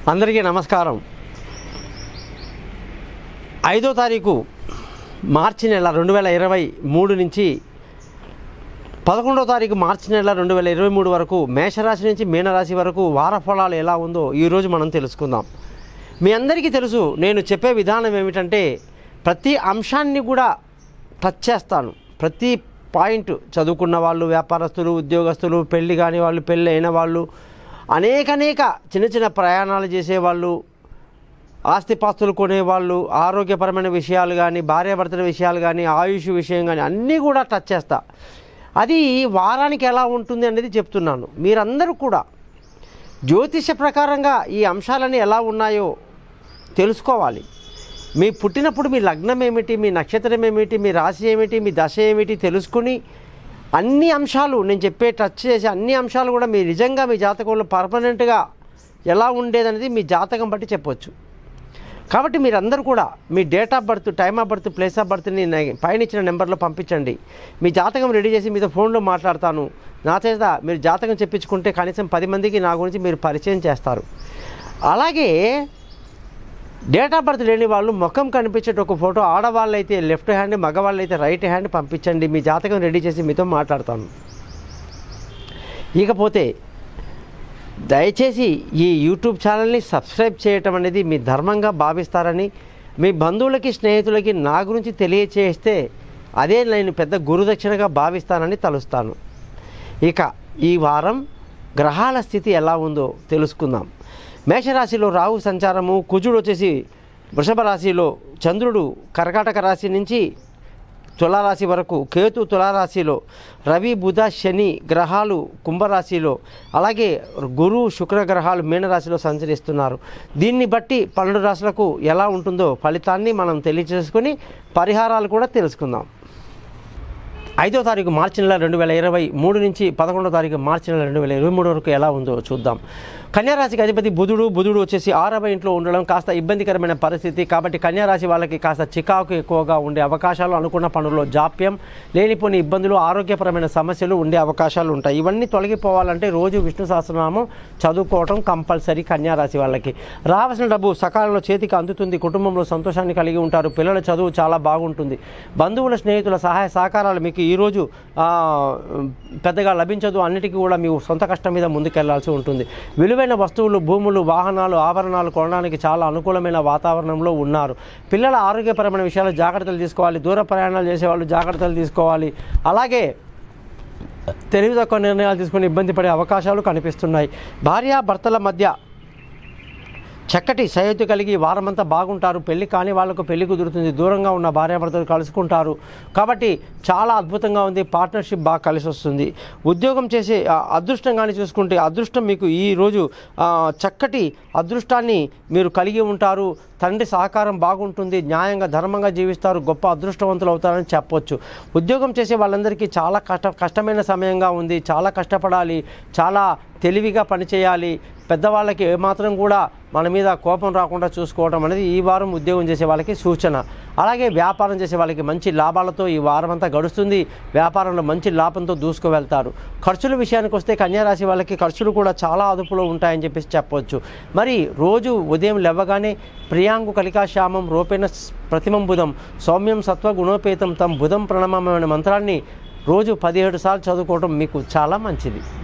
అందరికీ నమస్కారం ఐదో తారీఖు మార్చి నెల రెండు వేల ఇరవై మూడు నుంచి పదకొండో తారీఖు మార్చి నెల రెండు వేల ఇరవై మూడు వరకు మేషరాశి నుంచి మీనరాశి వరకు వార ఫలాలు ఎలా ఉందో ఈరోజు మనం తెలుసుకుందాం మీ అందరికీ తెలుసు నేను చెప్పే విధానం ఏమిటంటే ప్రతి అంశాన్ని కూడా టచ్ చేస్తాను ప్రతి పాయింట్ చదువుకున్న వాళ్ళు వ్యాపారస్తులు ఉద్యోగస్తులు పెళ్లి కాని వాళ్ళు పెళ్ళి అయిన వాళ్ళు అనేక అనేక చిన్న చిన్న ప్రయాణాలు చేసేవాళ్ళు ఆస్తిపాస్తులు కొనేవాళ్ళు ఆరోగ్యపరమైన విషయాలు కానీ భార్యాభర్తల విషయాలు కానీ ఆయుష్ విషయం కానీ అన్నీ కూడా టచ్ చేస్తా అది వారానికి ఎలా ఉంటుంది అనేది చెప్తున్నాను మీరందరూ కూడా జ్యోతిష ప్రకారంగా ఈ అంశాలన్నీ ఎలా ఉన్నాయో తెలుసుకోవాలి మీ పుట్టినప్పుడు మీ లగ్నం ఏమిటి మీ నక్షత్రం ఏమిటి మీ రాశి ఏమిటి మీ దశ ఏమిటి తెలుసుకుని అన్ని అంశాలు నేను చెప్పే టచ్ చేసే అన్ని అంశాలు కూడా మీ నిజంగా మీ జాతకంలో పర్మనెంట్గా ఎలా ఉండేదనేది మీ జాతకం బట్టి చెప్పొచ్చు కాబట్టి మీరందరూ కూడా మీ date of birth time of birth place of బర్త్ని నే- పైన ఇచ్చిన నెంబర్లో పంపించండి మీ జాతకం రెడీ చేసి మీతో ఫోన్లో మాట్లాడతాను నా చేత మీరు జాతకం చెప్పించుకుంటే కనీసం పది మందికి నా గురించి మీరు పరిచయం చేస్తారు అలాగే డేట్ ఆఫ్ బర్త్ లేని వాళ్ళు ముఖం కనిపించేట ఒక ఫోటో ఆడవాళ్ళు అయితే లెఫ్ట్ హ్యాండ్ మగవాళ్ళు అయితే రైట్ హ్యాండ్ పంపించండి మీ జాతకం రెడీ చేసి మీతో మాట్లాడతాను ఇకపోతే దయచేసి ఈ యూట్యూబ్ ఛానల్ని సబ్స్క్రైబ్ చేయటం అనేది మీ ధర్మంగా భావిస్తారని మీ బంధువులకి స్నేహితులకి నా గురించి తెలియచేస్తే అదే నేను పెద్ద గురుదక్షిణగా భావిస్తానని తలుస్తాను ఇక ఈ వారం గ్రహాల స్థితి ఎలా ఉందో తెలుసుకుందాం మేషరాశిలో రాహు సంచారము కుజుడు వచ్చేసి వృషభ రాశిలో చంద్రుడు కర్కాటక రాశి నుంచి తులారాశి వరకు కేతు తులారాశిలో రవి బుధ శని గ్రహాలు కుంభరాశిలో అలాగే గురు శుక్ర గ్రహాలు మీనరాశిలో సంచరిస్తున్నారు దీన్ని బట్టి పన్నెండు రాశులకు ఎలా ఉంటుందో ఫలితాన్ని మనం తెలియజేసుకుని పరిహారాలు కూడా తెలుసుకుందాం ఐదో తారీఖు మార్చి నెల రెండు వేల ఇరవై మూడు నుంచి పదకొండో తారీఖు మార్చి నెల రెండు వేల ఇరవై మూడు వరకు ఎలా ఉందో చూద్దాం కన్యారాశికి అధిపతి బుధుడు బుధుడు వచ్చేసి ఆరవ ఇంట్లో ఉండడం కాస్త ఇబ్బందికరమైన పరిస్థితి కాబట్టి కన్యారాశి వాళ్ళకి కాస్త చికాకు ఎక్కువగా ఉండే అవకాశాలు అనుకున్న పనుల్లో జాప్యం లేనిపోని ఇబ్బందులు ఆరోగ్యపరమైన సమస్యలు ఉండే అవకాశాలు ఉంటాయి ఇవన్నీ తొలగిపోవాలంటే రోజు విష్ణు సహస్రనామం చదువుకోవటం కంపల్సరీ కన్యారాశి వాళ్ళకి రావాల్సిన డబ్బు సకాలంలో చేతికి అందుతుంది కుటుంబంలో సంతోషాన్ని కలిగి ఉంటారు పిల్లల చదువు చాలా బాగుంటుంది బంధువుల స్నేహితుల సహాయ సహకారాలు మీకు ఈరోజు ఆ, పెద్దగా లభించదు అన్నిటికీ కూడా మీ సొంత కష్టం మీద ముందుకెళ్లాల్సి ఉంటుంది విలువైన వస్తువులు భూములు వాహనాలు ఆభరణాలు కొనడానికి చాలా అనుకూలమైన వాతావరణంలో ఉన్నారు పిల్లల ఆరోగ్యపరమైన విషయాలు జాగ్రత్తలు తీసుకోవాలి దూర ప్రయాణాలు చేసేవాళ్ళు జాగ్రత్తలు తీసుకోవాలి అలాగే తెలివి తక్కువ నిర్ణయాలు తీసుకుని ఇబ్బంది పడే అవకాశాలు కనిపిస్తున్నాయి భార్య భర్తల మధ్య చక్కటి సయోధ్య కలిగి వారమంతా బాగుంటారు పెళ్లి కాని వాళ్ళకు పెళ్లి కుదురుతుంది దూరంగా ఉన్న భార్యాభర్తలు కలుసుకుంటారు కాబట్టి చాలా అద్భుతంగా ఉంది పార్ట్నర్షిప్ బాగా కలిసి వస్తుంది ఉద్యోగం చేసే ఆ, అదృష్టం కానీ చూసుకుంటే అదృష్టం మీకు ఈ రోజు ఆ, చక్కటి అదృష్టాన్ని మీరు కలిగి ఉంటారు తండ్రి సహకారం బాగుంటుంది న్యాయంగా ధర్మంగా జీవిస్తారు గొప్ప అదృష్టవంతులు అవుతారని చెప్పొచ్చు ఉద్యోగం చేసే వాళ్ళందరికీ చాలా కష్ట కష్టమైన సమయంగా ఉంది చాలా కష్టపడాలి చాలా తెలివిగా పనిచేయాలి పెద్దవాళ్ళకి ఏమాత్రం కూడా మన మీద కోపం రాకుండా చూసుకోవడం అనేది ఈ వారం ఉద్యోగం చేసే వాళ్ళకి సూచన అలాగే వ్యాపారం చేసే వాళ్ళకి మంచి లాభాలతో ఈ వారం అంతా గడుస్తుంది వ్యాపారంలో మంచి లాభంతో దూసుకు వెళ్తారు ఖర్చుల విషయానికి వస్తే కన్యారాశి వాళ్ళకి ఖర్చులు కూడా చాలా అదుపులో ఉంటాయని చెప్పేసి చెప్పొచ్చు మరి రోజు ఉదయం లేవగానే ప్రియాంగు కలికాశ్యామం రూపేణ ప్రతిమం బుధం సౌమ్యం సత్వ గుణోపేతం తం బుధం ప్రణమం అనే మంత్రాన్ని రోజు పదిహేడు సార్లు చదువుకోవడం మీకు చాలా మంచిది